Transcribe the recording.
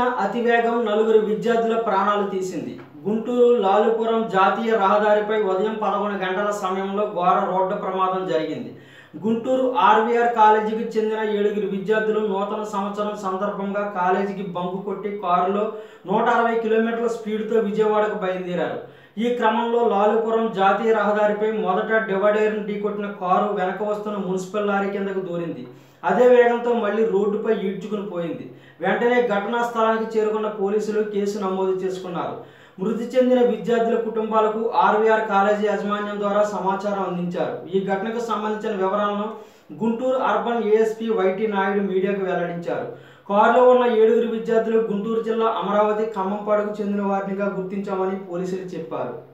అతివేగం నలుగురు విద్యార్థుల ప్రాణాలు తీసింది గుంటూరు లాలుపురం జాతీయ రహదారిపై ఉదయం పదకొండు గంటల సమయంలో ఘోర రోడ్డు ప్రమాదం జరిగింది గుంటూరు ఆర్వీఆర్ కాలేజీకి చెందిన ఏడుగురు విద్యార్థులు నూతన సంవత్సరం సందర్భంగా కాలేజీకి బంకు కొట్టి కారులో నూట అరవై కిలోమీటర్ల స్పీడ్తో విజయవాడకు బయలుదేరారు ఈ క్రమంలో లాలుపురం జాతీయ రహదారిపై మొదట డివైడర్ను ఢీకొట్టిన కారు వెనక వస్తున్న మున్సిపల్ లారీ కిందకు దూరింది అదే వేగంతో మళ్ళీ రోడ్డుపై ఈడ్చుకుని పోయింది వెంటనే ఘటనా స్థలానికి చేరుకున్న పోలీసులు కేసు నమోదు చేసుకున్నారు మృతి చెందిన విద్యార్థుల కుటుంబాలకు ఆర్వీఆర్ కాలేజీ యాజమాన్యం ద్వారా సమాచారం అందించారు ఈ ఘటనకు సంబంధించిన వివరాలను Guntur urban ASP YT Naidu మీడియాకు వెల్లడించారు కారులో ఉన్న ఏడుగురు విద్యార్థులు గుంటూరు జిల్లా అమరావతి ఖమ్మంపాడుకు చెందిన వారినిగా గుర్తించామని పోలీసులు చెప్పారు